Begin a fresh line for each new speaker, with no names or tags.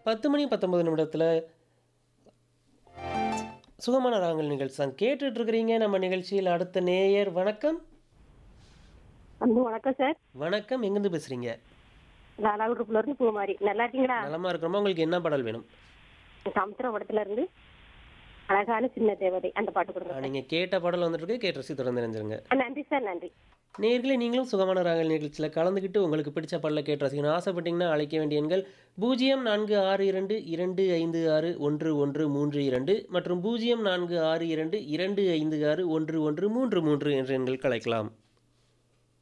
10 மணி 19 நிமிடத்துல சுகமான ராகங்கள் நிகழ்ச்சி தான் கேட்டுட்டு இருக்கிறீங்க நம்ம நிகழ்ச்சியில் அடுத்த நேயர் வணக்கம்
அன்பு வணக்கம் சார்
வணக்கம் எங்கேருந்து பேசுறீங்க
லாலாகுருப்புல இருந்து பூமாரி நல்லா இருக்கீங்களா
நலமா இருக்கிறோமா உங்களுக்கு என்ன பாடல் வேணும்
சமுத்திரபடத்துல இருந்து அழகான சின்ன தேவதை அந்த பாட்டு கொடுங்க
ஆ, நீங்க கேட்ட பாடல் வந்துட்டு இருக்கு கேட்டு ரசி தொடர்ந்து நினைஞ்சிருங்க
சார். நன்றி சார் நன்றி
நேர்களே நீங்களும் சுகமான ராகல் நிகழ்ச்சியில் கலந்துக்கிட்டு உங்களுக்கு பிடிச்ச பாடலை கேட்டு ரசிக்கணும் ஆசைப்பட்டீங்கன்னா அழைக்க வேண்டிய எண்கள் பூஜ்ஜியம் நான்கு ஆறு இரண்டு இரண்டு ஐந்து ஆறு ஒன்று ஒன்று மூன்று இரண்டு மற்றும் பூஜ்ஜியம் நான்கு ஆறு இரண்டு இரண்டு ஐந்து ஆறு ஒன்று ஒன்று மூன்று மூன்று என்ற எண்களுக்கு அழைக்கலாம்